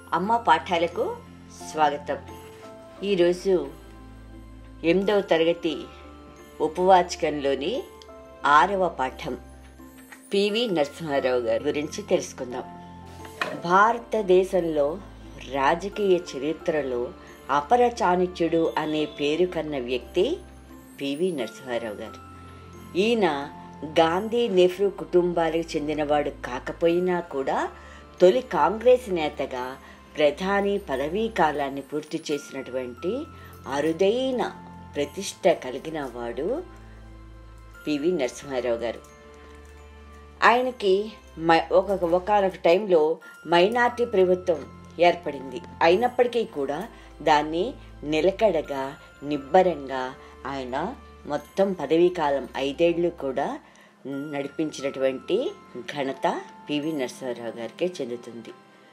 అమ్మ పాఠాలకు స్వాగతం ఈరోజు ఎనిమిదవ తరగతి ఉపవాచకంలోని ఆరవ పాఠం పివి నరసింహారావు గారి గురించి తెలుసుకుందాం భారతదేశంలో రాజకీయ చరిత్రలో అపర చాణక్యుడు అనే పేరు కన్న వ్యక్తి పివి నరసింహారావు గారు ఈయన గాంధీ నెహ్రూ కుటుంబాలకు చెందినవాడు కాకపోయినా కూడా తొలి కాంగ్రెస్ నేతగా ప్రధాని పదవీ కాలాన్ని పూర్తి చేసినటువంటి అరుదైన ప్రతిష్ట కలిగిన వాడు పివి నరసింహారావు గారు ఆయనకి మై ఒక ఒకనొక టైంలో మైనార్టీ ప్రభుత్వం ఏర్పడింది అయినప్పటికీ కూడా దాన్ని నిలకడగా నిబ్బరంగా ఆయన మొత్తం పదవీ కాలం ఐదేళ్లు కూడా నడిపించినటువంటి ఘనత పివి నరసింహారావు గారికే చెందుతుంది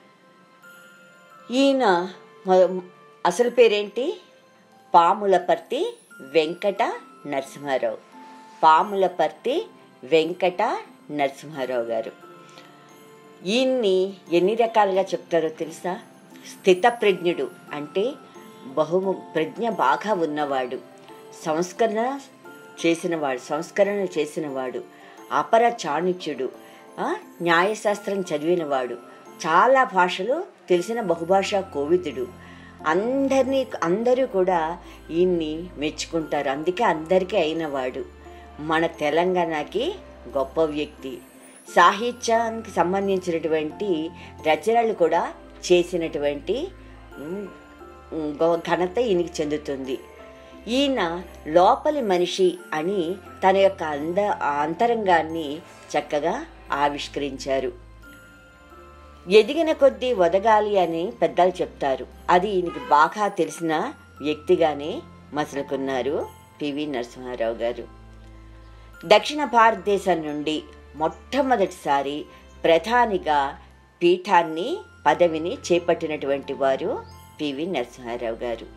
ఈయన మొ- అసలు పేరేంటి పాములపర్తి వెంకట నరసింహారావు పాములపర్తి వెంకట నరసింహారావు గారు ఈయన్ని ఎన్ని రకాలుగా చెప్తారో తెలుసా స్థితప్రజ్ఞుడు అంటే బహుము ప్రజ్ఞ బాగా ఉన్నవాడు సంస్కరణ చేసినవాడు సంస్కరణ చేసినవాడు అపర చాణుక్యుడు ఆ, న్యాయశాస్త్రం చదివినవాడు చాలా భాషలు తెలిసిన బహుభాషా కోవిదుడు అందరినీ అందరూ కూడా ఈయన్ని మెచ్చుకుంటారు అందుకే అందరికీ అయినవాడు మన తెలంగాణకి గొప్ప వ్యక్తి సాహిత్యానికి సంబంధించినటువంటి రచనలు కూడా చేసినటువంటి ఉమ్, ఉమ్, గొ- ఘనత ఈయనకి చెందుతుంది ఈయన లోపలి మనిషి అని తన యొక్క అంద ఆ అంతరంగాన్ని చక్కగా ఆవిష్కరించారు ఎదిగిన కొద్దీ వదగాలి అని పెద్దలు చెప్తారు అది ఈయనకి బాగా తెలిసిన వ్యక్తిగానే మసలుకున్నారు పివి నరసింహారావు గారు దక్షిణ భారతదేశం నుండి మొట్టమొదటిసారి ప్రధానిగా పీఠాన్ని పదవిని చేపట్టినటువంటి వారు పివి నరసింహారావు గారు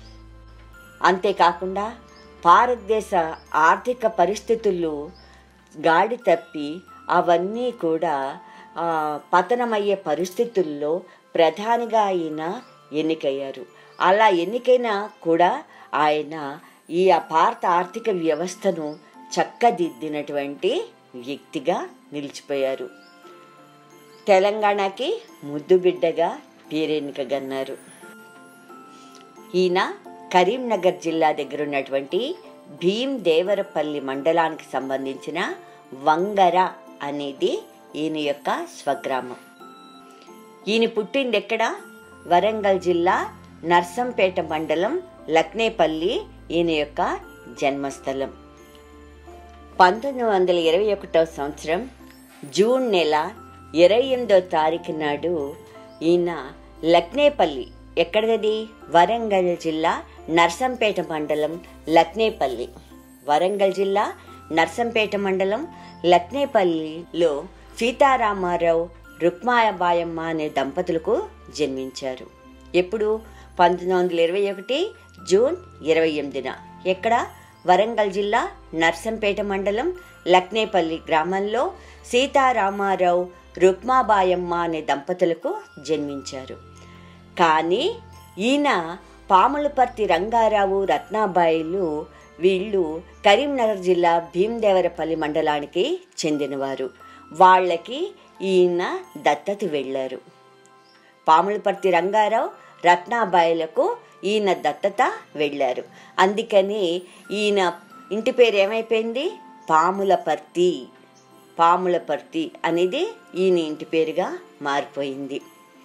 అంతేకాకుండా భారతదేశ ఆర్థిక పరిస్థితులు గాడి తప్పి అవన్నీ కూడా ఆ, పతనమయ్యే పరిస్థితుల్లో ప్రధానిగా ఆయన ఎన్నికయ్యారు అలా ఎన్నికైన కూడా ఆయన ఈ భారత ఆర్థిక వ్యవస్థను చక్కదిద్దినటువంటి వ్యక్తిగా నిలిచిపోయారు తెలంగాణకి ముద్దుబిడ్డగా పేరెన్నికగన్నారు ఈయన కరీంనగర్ జిల్లా దగ్గర ఉన్నటువంటి భీం దేవరపల్లి మండలానికి సంబంధించిన వంగర అనేది ఈయన యొక్క స్వగ్రామం ఈయన పుట్టింది ఎక్కడ వరంగల్ జిల్లా నర్సంపేట మండలం లక్నేపల్లి ఈయన యొక్క జన్మస్థలం పంతొమ్మిది వందల ఇరవై ఒకటవ సంవత్సరం జూన్ నెల ఇరవై ఎనిమిదో తారీఖు నాడు ఈయన లక్నేపల్లి ఎక్కడది వరంగల్ జిల్లా నర్సంపేట మండలం లక్నేపల్లి వరంగల్ జిల్లా నర్సంపేట మండలం లక్నేపల్లిలో సీతారామారావు రుక్మాయబాయమ్మ అనే దంపతులకు జన్మించారు ఎప్పుడు పంతొమ్మిది వందల ఇరవై ఒకటి జూన్ ఇరవై ఎనిమిదిన ఎక్కడ వరంగల్ జిల్లా నర్సంపేట మండలం లక్నేపల్లి గ్రామంలో సీతారామారావు రుక్మాబాయమ్మ అనే దంపతులకు జన్మించారు కానీ ఈయన పాములపర్తి రంగారావు రత్నాబాయిలు వీళ్ళు కరీంనగర్ జిల్లా భీమదేవరపల్లి మండలానికి చెందినవారు వాళ్ళకి ఈయన దత్తత వెళ్ళారు పాములపర్తి రంగారావు రత్నాబాయిలకు ఈయన దత్తత వెళ్ళారు అందుకని ఈయన ఇంటి పేరు ఏమైపోయింది పాములపర్తి పాములపర్తి అనేది ఈయన ఇంటి పేరుగా మారిపోయింది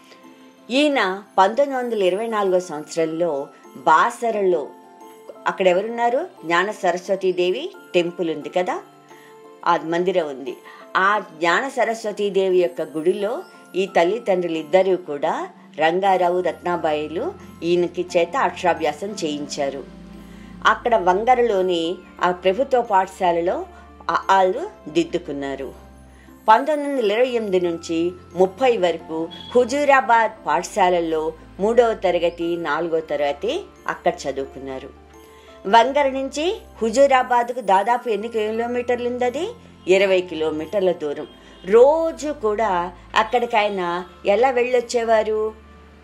ఈయన పంతొమ్మిది వందల ఇరవై నాలుగో సంవత్సరంలో బాసరలో అక్కడ ఎవరున్నారు జ్ఞాన సరస్వతీదేవి టెంపుల్ ఉంది కదా ఆ మందిరం ఉంది ఆ జ్ఞాన సరస్వతీదేవి యొక్క గుడిలో ఈ తల్లిదండ్రులు ఇద్దరూ కూడా రంగారావు రత్నాబాయిలు ఈయనకి చేత అక్షరాభ్యాసం చేయించారు అక్కడ వంగరలోని ఆ ప్రభుత్వ పాఠశాలలో ఆ- వాళ్ళు దిద్దుకున్నారు పంతొమ్మిది వందల ఇరవై ఎనిమిది నుంచి ముప్పై వరకు హుజూరాబాద్ పాఠశాలల్లో మూడవ తరగతి నాలుగో తరగతి అక్కడ చదువుకున్నారు వంగర నుంచి హుజూరాబాద్కు దాదాపు ఎన్ని కిలోమీటర్లు ఉంది అది ఇరవై కిలోమీటర్ల దూరం రోజు కూడా అక్కడికి ఆయన ఎలా వెళ్ళొచ్చేవారు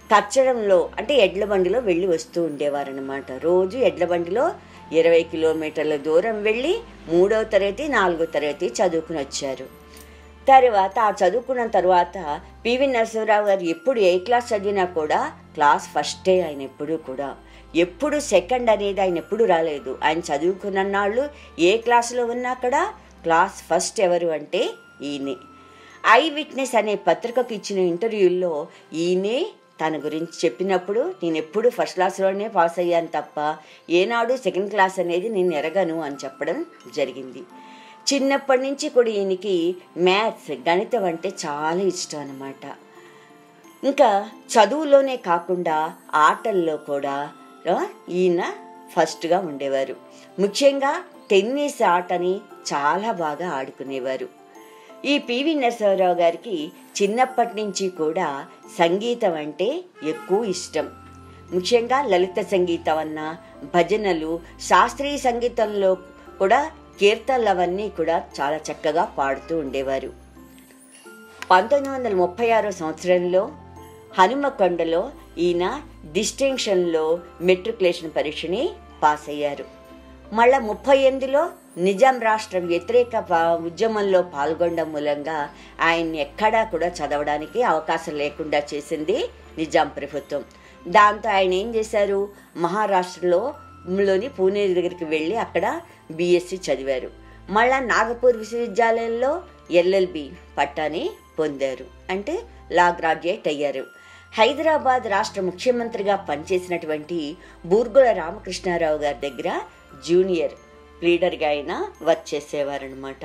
కచ్చడంలో అంటే ఎడ్ల బండిలో వెళ్ళి వస్తూ ఉండేవారనమాట రోజు ఎడ్ల బండిలో ఇరవై కిలోమీటర్ల దూరం వెళ్ళి మూడవ తరగతి నాలుగో తరగతి చదువుకుని వచ్చారు తర్వాత ఆ చదువుకున్న తర్వాత పివి నరసింహరావు గారు ఎప్పుడు ఏ క్లాస్ చదివినా కూడా క్లాస్ ఫస్టే ఆయన ఎప్పుడూ కూడా ఎప్పుడు సెకండ్ అనేది ఆయన ఎప్పుడు రాలేదు ఆయన చదువుకున్న నాళ్ళు ఏ క్లాసులో ఉన్నా కూడా క్లాస్ ఫస్ట్ ఎవరు అంటే ఈయనే ఐ విట్నెస్ అనే పత్రికకు ఇచ్చిన ఇంటర్వ్యూల్లో ఈయనే తన గురించి చెప్పినప్పుడు నేను ఎప్పుడు ఫస్ట్ క్లాస్లోనే పాస్ అయ్యాను తప్ప ఏనాడు సెకండ్ క్లాస్ అనేది నేను ఎరగను అని చెప్పడం జరిగింది చిన్నప్పటి నుంచి కూడా ఈయనకి మ్యాథ్స్ గణితం అంటే చాలా ఇష్టం అన్నమాట ఇంకా చదువులోనే కాకుండా ఆటల్లో కూడా ఆ, ఈయన ఫస్ట్గా ఉండేవారు ముఖ్యంగా టెన్నిస్ ఆటని చాలా బాగా ఆడుకునేవారు ఈ పివి నరసింహారావు గారికి చిన్నప్పటి నుంచి కూడా సంగీతం అంటే ఎక్కువ ఇష్టం ముఖ్యంగా లలిత సంగీతం అన్న భజనలు శాస్త్రీయ సంగీతంలో కూడా కీర్తనలు అవన్నీ కూడా చాలా చక్కగా పాడుతూ ఉండేవారు పంతొమ్మిది వందల ముప్పై ఆరో సంవత్సరంలో హనుమకొండలో ఈయన డిస్టింక్షన్లో మెట్రికులేషన్ పరీక్షని పాస్ అయ్యారు మళ్ళా ముప్పై ఎనిమిదిలో నిజాం రాష్ట్ర వ్యతిరేక ప- ఉద్యమంలో పాల్గొనడం మూలంగా ఆయన్ని ఎక్కడా కూడా చదవడానికి అవకాశం లేకుండా చేసింది నిజాం ప్రభుత్వం దాంతో ఆయన ఏం చేశారు మహారాష్ట్రలో లోని పూణే దగ్గరికి వెళ్ళి అక్కడ బీఎస్సీ చదివారు మళ్ళా నాగపూర్ విశ్వవిద్యాలయంలో ఎల్ఎల్బి పట్టాని పొందారు అంటే లా గ్రాడ్యుయేట్ అయ్యారు హైదరాబాద్ రాష్ట్ర ముఖ్యమంత్రిగా పనిచేసినటువంటి బూర్గుల రామకృష్ణారావు గారి దగ్గర జూనియర్ లీడర్గా ఆయన వర్క్ చేసేవారనమాట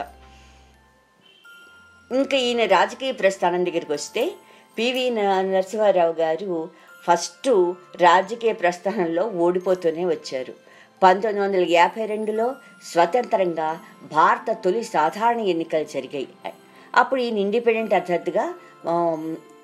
ఇంకా ఈయన రాజకీయ ప్రస్థానం దగ్గరికి వస్తే పివి న- నరసింహారావు గారు ఫస్ట్ రాజకీయ ప్రస్థానంలో ఓడిపోతూనే వచ్చారు పంతొమ్మిది వందల యాభై రెండులో స్వతంత్రంగా భారత తొలి సాధారణ ఎన్నికలు జరిగాయి అప్పుడు ఈయన ఇండిపెండెంట్ అభ్యర్థిగా ఆమ్,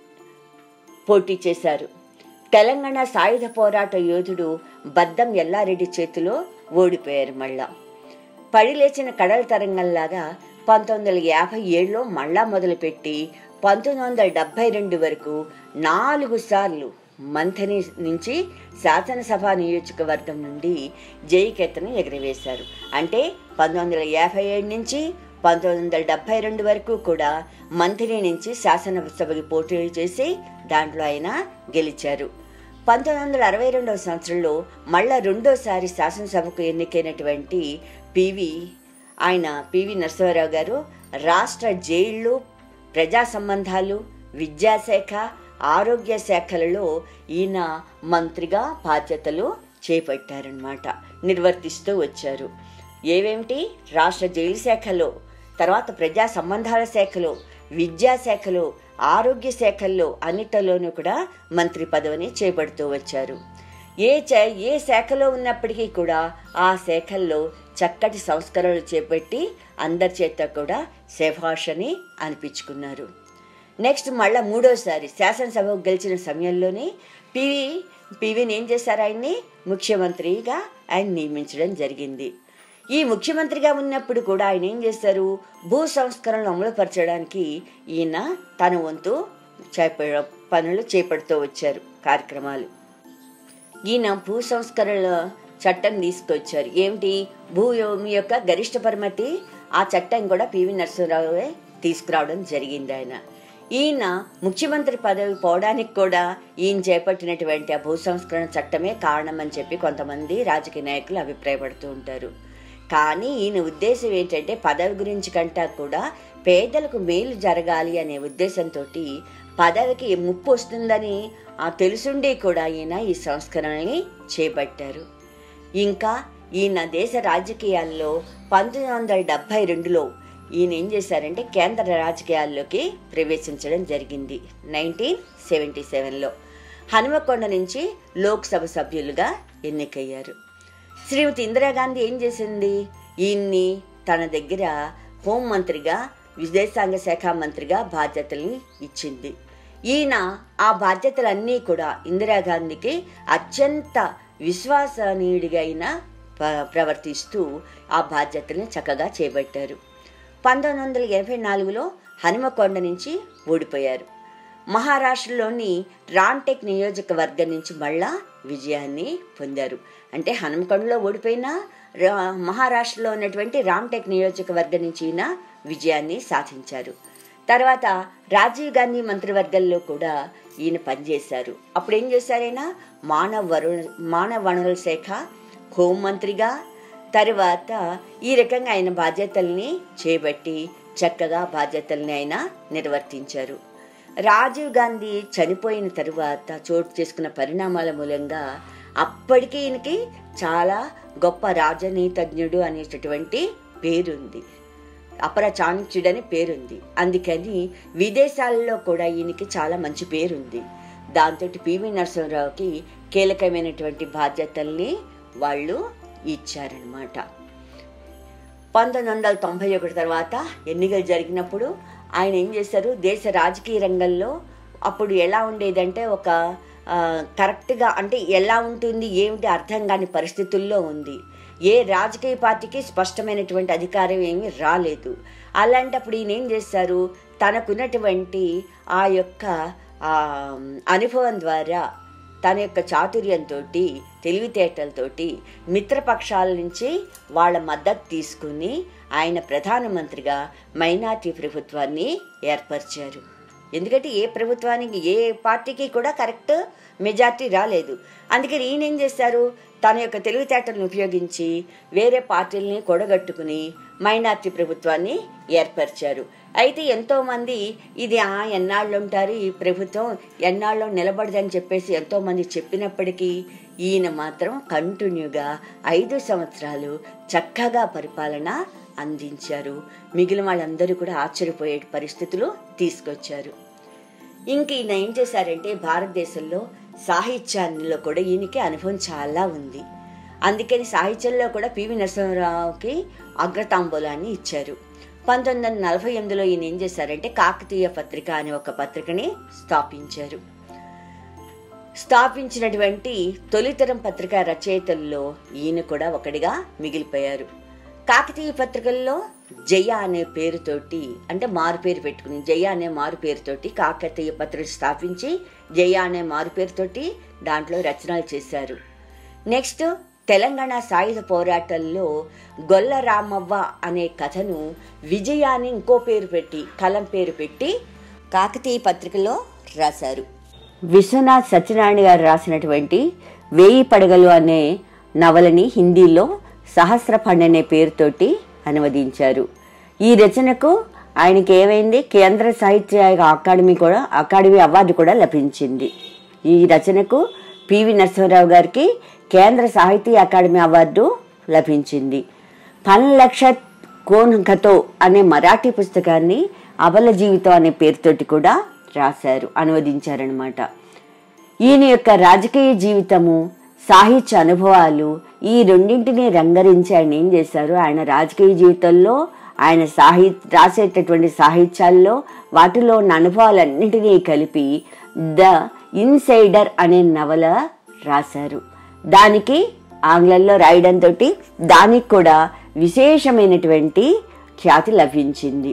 పోటీ చేశారు తెలంగాణ సాయుధ పోరాట యోధుడు బద్దం ఎల్లారెడ్డి చేతిలో ఓడిపోయారు మళ్ళా పడి లేచిన కడల తరంగంలాగా పంతొమ్మిది వందల యాభై ఏడులో మళ్ళా మొదలుపెట్టి పంతొమ్మిది వందల డెబ్బై రెండు వరకు నాలుగు సార్లు మంథని నుంచి శాసనసభ నియోజకవర్గం నుండి జైకెత్తను ఎగరవేశారు అంటే పంతొమ్మిది వందల యాభై ఏడు నుంచి పంతొమ్మిది వందల డెబ్బై రెండు వరకు కూడా మంత్రి నుంచి శాసనసభకి పోటీ చేసి దాంట్లో ఆయన గెలిచారు పంతొమ్మిది వందల అరవై రెండవ సంవత్సరంలో మళ్ళా రెండోసారి శాసనసభకు ఎన్నికైనటువంటి పివి ఆయన పివి నరసింహారావు గారు రాష్ట్ర జైళ్ళు ప్రజా సంబంధాలు విద్యాశాఖ ఆరోగ్య శాఖలలో ఈయన మంత్రిగా బాధ్యతలు చేపట్టారనమాట నిర్వర్తిస్తూ వచ్చారు ఏవేమిటి రాష్ట్ర జైలు శాఖలో తర్వాత ప్రజా సంబంధాల శాఖలో విద్యాశాఖలో ఆరోగ్య శాఖల్లో అన్నిటిలోనూ కూడా మంత్రి పదవిని చేపడుతూ వచ్చారు ఏ చ- ఏ శాఖలో ఉన్నప్పటికీ కూడా ఆ శాఖల్లో చక్కటి సంస్కరణలు చేపట్టి అందరి చేత కూడా శభాషని అనిపించుకున్నారు నెక్స్ట్ మళ్ళా మూడోసారి శాసనసభకు గెలిచిన సమయంలోనే పివి పివిని ఏం చేశారు ఆయన్ని ముఖ్యమంత్రిగా ఆయన నియమించడం జరిగింది ఈ ముఖ్యమంత్రిగా ఉన్నప్పుడు కూడా ఆయన ఏం చేశారు భూ సంస్కరణలు అమలుపరచడానికి ఈయన తన వంతు చేప పనులు చేపడుతూ వచ్చారు కార్యక్రమాలు ఈయన భూ సంస్కరణల చట్టం తీసుకొచ్చారు ఏమిటి భూమి యొక్క గరిష్ట పరిమితి ఆ చట్టం కూడా పివి నరసింహరావు తీసుకురావడం జరిగింది ఆయన ఈయన ముఖ్యమంత్రి పదవి పోవడానికి కూడా ఈయన చేపట్టినటువంటి ఆ భూ సంస్కరణ చట్టమే కారణం అని చెప్పి కొంతమంది రాజకీయ నాయకులు అభిప్రాయపడుతూ ఉంటారు కానీ ఈయన ఉద్దేశం ఏంటంటే పదవి గురించి కంటా కూడా పేదలకు మేలు జరగాలి అనే ఉద్దేశంతో పదవికి ముప్పు వస్తుందని ఆ తెలుసుండి కూడా ఈయన ఈ సంస్కరణల్ని చేపట్టారు ఇంకా ఈయన దేశ రాజకీయాల్లో పంతొమ్మిది వందల డెబ్బై రెండులో ఈయన ఏం చేశారంటే కేంద్ర రాజకీయాల్లోకి ప్రవేశించడం జరిగింది నైన్టీన్ సెవెంటీ సెవెన్లో హనుమకొండ నుంచి లోక్సభ సభ్యులుగా ఎన్నికయ్యారు శ్రీమతి ఇందిరాగాంధీ ఏం చేసింది ఈయన్ని తన దగ్గర హోంమంత్రిగా విదేశాంగ శాఖ మంత్రిగా బాధ్యతల్ని ఇచ్చింది ఈయన ఆ బాధ్యతలన్నీ కూడా ఇందిరాగాంధీకి అత్యంత విశ్వాసనీయుడిగా అయిన ప్ర- ప్రవర్తిస్తూ ఆ బాధ్యతల్ని చక్కగా చేపట్టారు పంతొమ్మిది వందల ఎనభై నాలుగులో హనుమకొండ నుంచి ఓడిపోయారు మహారాష్ట్రలోని రాంటెక్ నియోజకవర్గం నుంచి మళ్ళా విజయాన్ని పొందారు అంటే హనుమకొండలో ఓడిపోయిన రా- మహారాష్ట్రలో ఉన్నటువంటి రామ్టెక్ నియోజకవర్గం నుంచి ఈయన విజయాన్ని సాధించారు తర్వాత రాజీవ్ గాంధీ మంత్రివర్గంలో కూడా ఈయన పనిచేశారు అప్పుడు ఏం చేశారైనా మానవ వరుణ మానవ వనరుల శాఖ హోంమంత్రిగా తర్వాత ఈ రకంగా ఆయన బాధ్యతల్ని చేపట్టి చక్కగా బాధ్యతల్ని ఆయన నిర్వర్తించారు రాజీవ్ గాంధీ చనిపోయిన తరువాత చోటు చేసుకున్న పరిణామాల మూలంగా అప్పటికి ఈయనకి చాలా గొప్ప రాజనీతజ్ఞుడు అనేటటువంటి పేరుంది అపర చాణక్యుడు అని పేరుంది అందుకని విదేశాల్లో కూడా ఈయనకి చాలా మంచి పేరుంది దాంతో పివి నరసింహరావుకి కీలకమైనటువంటి బాధ్యతల్ని వాళ్ళు ఇచ్చారనమాట పంతొమ్మిది వందల తొంభై ఒకటి తర్వాత ఎన్నికలు జరిగినప్పుడు ఆయన ఏం చేశారు దేశ రాజకీయ రంగంలో అప్పుడు ఎలా ఉండేదంటే ఒక ఆ, కరెక్ట్గా అంటే ఎలా ఉంటుంది ఏమిటి అర్థం కాని పరిస్థితుల్లో ఉంది ఏ రాజకీయ పార్టీకి స్పష్టమైనటువంటి అధికారం ఏమీ రాలేదు అలాంటప్పుడు ఈయన ఏం చేశారు తనకున్నటువంటి ఆ యొక్క ఆ, అనుభవం ద్వారా తన యొక్క చాతుర్యంతో తెలివితేటలతోటి మిత్రపక్షాల నుంచి వాళ్ళ మద్దతు తీసుకుని ఆయన ప్రధానమంత్రిగా మైనార్టీ ప్రభుత్వాన్ని ఏర్పరిచారు ఎందుకంటే ఏ ప్రభుత్వానికి ఏ పార్టీకి కూడా కరెక్ట్ మెజార్టీ రాలేదు అందుకని ఈయన ఏం చేశారు తన యొక్క తెలివితేటలను ఉపయోగించి వేరే పార్టీలని కూడగట్టుకుని మైనార్టీ ప్రభుత్వాన్ని ఏర్పరిచారు అయితే ఎంతోమంది ఇది ఆ ఎన్నాళ్ళు ఉంటారు ఈ ప్రభుత్వం ఎన్నాళ్ళు నిలబడదని చెప్పేసి ఎంతోమంది చెప్పినప్పటికీ ఈయన మాత్రం కంటిన్యూగా ఐదు సంవత్సరాలు చక్కగా పరిపాలన అందించారు మిగిలిన వాళ్ళందరూ కూడా ఆశ్చర్యపోయే పరిస్థితులు తీసుకొచ్చారు ఇంక ఈయన ఏం చేశారంటే భారతదేశంలో సాహిత్యాల్లో కూడా ఈయనకి అనుభవం చాలా ఉంది అందుకని సాహిత్యంలో కూడా పివి నరసింహరావుకి అగ్రతాంబూలాన్ని ఇచ్చారు పంతొమ్మిది వందల నలభై ఎనిమిదిలో ఈయన ఏం చేశారంటే కాకతీయ పత్రిక అనే ఒక పత్రికని స్థాపించారు స్థాపించినటువంటి తొలితరం పత్రిక రచయితల్లో ఈయన కూడా ఒకటిగా మిగిలిపోయారు కాకతీయ పత్రికల్లో జయ అనే పేరుతోటి అంటే మారు పేరు పెట్టుకుని జయ అనే మారు పేరుతోటి కాకతీయ పత్రిక స్థాపించి జయ అనే మారు పేరుతోటి దాంట్లో రచనలు చేశారు నెక్స్ట్ తెలంగాణ సాయుధ పోరాటంలో గొల్ల రామవ్వ అనే కథను విజయాన్ని ఇంకో పేరు పెట్టి కలం పేరు పెట్టి కాకతీయ పత్రికలో రాశారు విశ్వనాథ్ సత్యనారాయణ గారు రాసినటువంటి వేయి పడగలు అనే నవలని హిందీలో సహస్రఫండ్ అనే పేరుతోటి అనువదించారు ఈ రచనకు ఆయనకి ఏమైంది కేంద్ర సాహిత్య అకాడమీ కూడా అకాడమీ అవార్డు కూడా లభించింది ఈ రచనకు పివి నరసింహరావు గారికి కేంద్ర సాహితీ అకాడమీ అవార్డు లభించింది పన్ లక్ష కోన్కతో అనే మరాఠీ పుస్తకాన్ని అబల జీవితం అనే పేరుతోటి కూడా రాశారు అనువదించారనమాట ఈయన యొక్క రాజకీయ జీవితము సాహిత్య అనుభవాలు ఈ రెండింటిని రంగరించి ఆయన ఏం చేశారు ఆయన రాజకీయ జీవితంలో ఆయన సాహి రాసేటటువంటి సాహిత్యాల్లో వాటిలో ఉన్న అనుభవాలన్నింటినీ కలిపి ద ఇన్సైడర్ అనే నవల రాశారు దానికి ఆంగ్లంలో రాయడంతో దానికి కూడా విశేషమైనటువంటి ఖ్యాతి లభించింది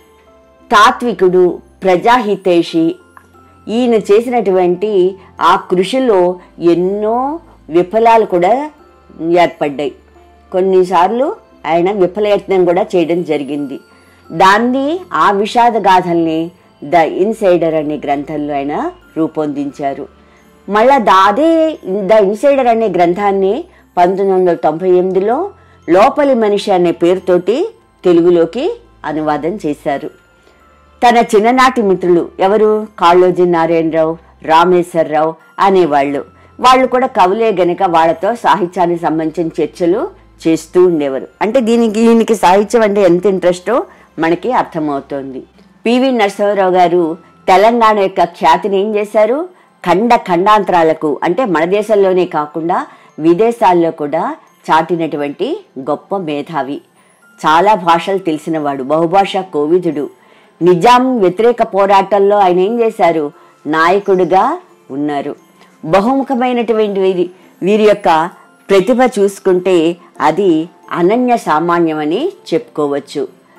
తాత్వికుడు ప్రజాహితేషి ఈయన చేసినటువంటి ఆ కృషిలో ఎన్నో విఫలాలు కూడా ఏర్పడ్డాయి కొన్నిసార్లు ఆయన విఫలయత్నం కూడా చేయడం జరిగింది దాన్ని ఆ విషాద గాథల్ని ద ఇన్సైడర్ అనే గ్రంథంలో ఆయన రూపొందించారు మళ్ళా దా అదే ద ఇన్సైడర్ అనే గ్రంథాన్ని పంతొమ్మిది వందల తొంభై ఎనిమిదిలో లోపలి మనిషి అనే పేరుతోటి తెలుగులోకి అనువాదం చేశారు తన చిన్ననాటి మిత్రులు ఎవరు కాళోజీ నారాయణరావు రామేశ్వరరావు అనేవాళ్ళు వాళ్ళు కూడా కవులే గనక వాళ్ళతో సాహిత్యానికి సంబంధించిన చర్చలు చేస్తూ ఉండేవారు అంటే దీనికి ఈయనకి సాహిత్యం అంటే ఎంత ఇంట్రెస్టో మనకి అర్థమవుతోంది పివి నరసింహారావు గారు తెలంగాణ యొక్క ఖ్యాతిని ఏం చేశారు ఖండ ఖండాంతరాలకు అంటే మన దేశంలోనే కాకుండా విదేశాల్లో కూడా చాటినటువంటి గొప్ప మేధావి చాలా భాషలు తెలిసినవాడు బహుభాషా కోవిదుడు నిజాం వ్యతిరేక పోరాటంలో ఆయన ఏం చేశారు నాయకుడిగా ఉన్నారు బహుముఖమైనటువంటి వీరి వీరి యొక్క ప్రతిభ చూసుకుంటే అది అనన్య సామాన్యమని చెప్పుకోవచ్చు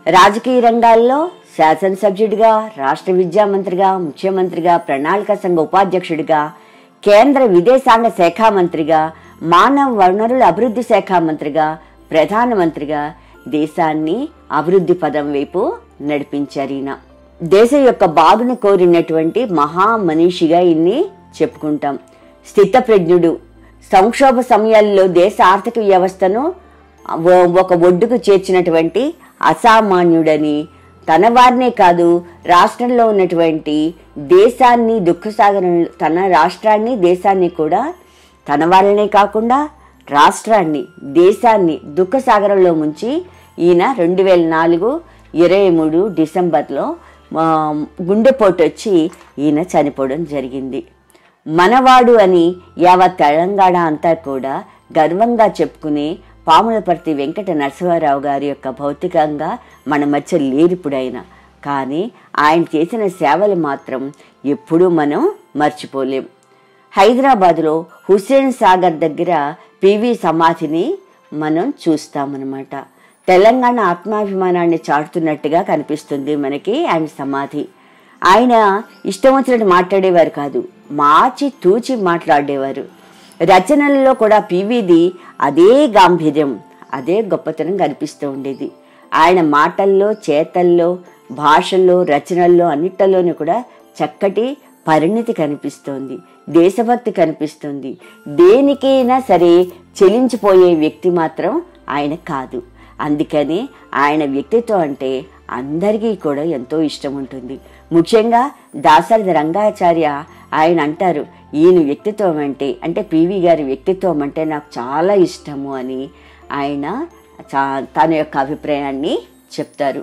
రాజకీయ రంగాల్లో శాసనసభ్యుడిగా రాష్ట్ర విద్యామంత్రిగా ముఖ్యమంత్రిగా ప్రణాళిక సంఘ ఉపాధ్యక్షుడిగా కేంద్ర విదేశాంగ శాఖ మంత్రిగా మానవ వనరుల అభివృద్ధి శాఖ మంత్రిగా ప్రధానమంత్రిగా దేశాన్ని అభివృద్ధి పదం వైపు నడిపించారు ఈయన దేశం యొక్క బాగును కోరినటువంటి మహా మనీషిగా ఇన్ని చెప్పుకుంటాం స్థితప్రజ్ఞుడు సంక్షోభ సమయాల్లో దేశ ఆర్థిక వ్యవస్థను ఓ- ఒక ఒడ్డుకు చేర్చినటువంటి అసామాన్యుడని తన వారినే కాదు రాష్ట్రంలో ఉన్నటువంటి దేశాన్ని దుఃఖసాగరం తన రాష్ట్రాన్ని దేశాన్ని కూడా తన వాళ్ళనే కాకుండా రాష్ట్రాన్ని దేశాన్ని దుఃఖసాగరంలో ముంచి ఈయన రెండు వేల నాలుగు ఇరవై మూడు డిసెంబర్లో ఆ, గుండెపోటు వచ్చి ఈయన చనిపోవడం జరిగింది మనవాడు అని యావత్ తెలంగాణ అంతా కూడా గర్వంగా చెప్పుకునే పాములపర్తి వెంకట నరసింహారావు గారి యొక్క భౌతికంగా మన మధ్య లేరిప్పుడైన కానీ ఆయన చేసిన సేవలు మాత్రం ఎప్పుడూ మనం మర్చిపోలేం హైదరాబాద్లో హుస్సేన్ సాగర్ దగ్గర పివి సమాధిని మనం చూస్తామన్నమాట తెలంగాణ ఆత్మాభిమానాన్ని చాటుతున్నట్టుగా కనిపిస్తుంది మనకి ఆయన సమాధి ఆయన ఇష్టం వచ్చినట్టు మాట్లాడేవారు కాదు మార్చి తూచి మాట్లాడేవారు రచనలలో కూడా పివిది అదే గాంభీర్యం అదే గొప్పతనం కనిపిస్తూ ఉండేది ఆయన మాటల్లో చేతల్లో భాషల్లో రచనల్లో అన్నిటిలోనూ కూడా చక్కటి పరిణితి కనిపిస్తోంది దేశభక్తి కనిపిస్తుంది దేనికైనా సరే చెలించిపోయే వ్యక్తి మాత్రం ఆయన కాదు అందుకని ఆయన వ్యక్తిత్వం అంటే అందరికీ కూడా ఎంతో ఇష్టం ఉంటుంది ముఖ్యంగా దాసరథి రంగాచార్య ఆయన అంటారు ఈయన వ్యక్తిత్వం అంటే అంటే పివి గారి వ్యక్తిత్వం అంటే నాకు చాలా ఇష్టము అని ఆయన చా తన యొక్క అభిప్రాయాన్ని చెప్తారు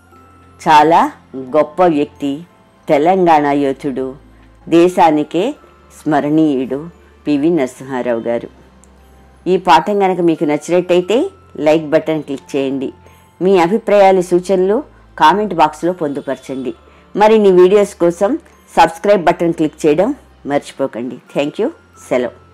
చాలా గొప్ప వ్యక్తి తెలంగాణ యోధుడు దేశానికే స్మరణీయుడు పివి నరసింహారావు గారు ఈ పాఠం కనుక మీకు నచ్చినట్టయితే లైక్ బటన్ క్లిక్ చేయండి మీ అభిప్రాయాలు సూచనలు కామెంట్ బాక్స్లో పొందుపరచండి మరిన్ని వీడియోస్ కోసం సబ్స్క్రైబ్ బటన్ క్లిక్ చేయడం మర్చిపోకండి థ్యాంక్ యూ సెలవు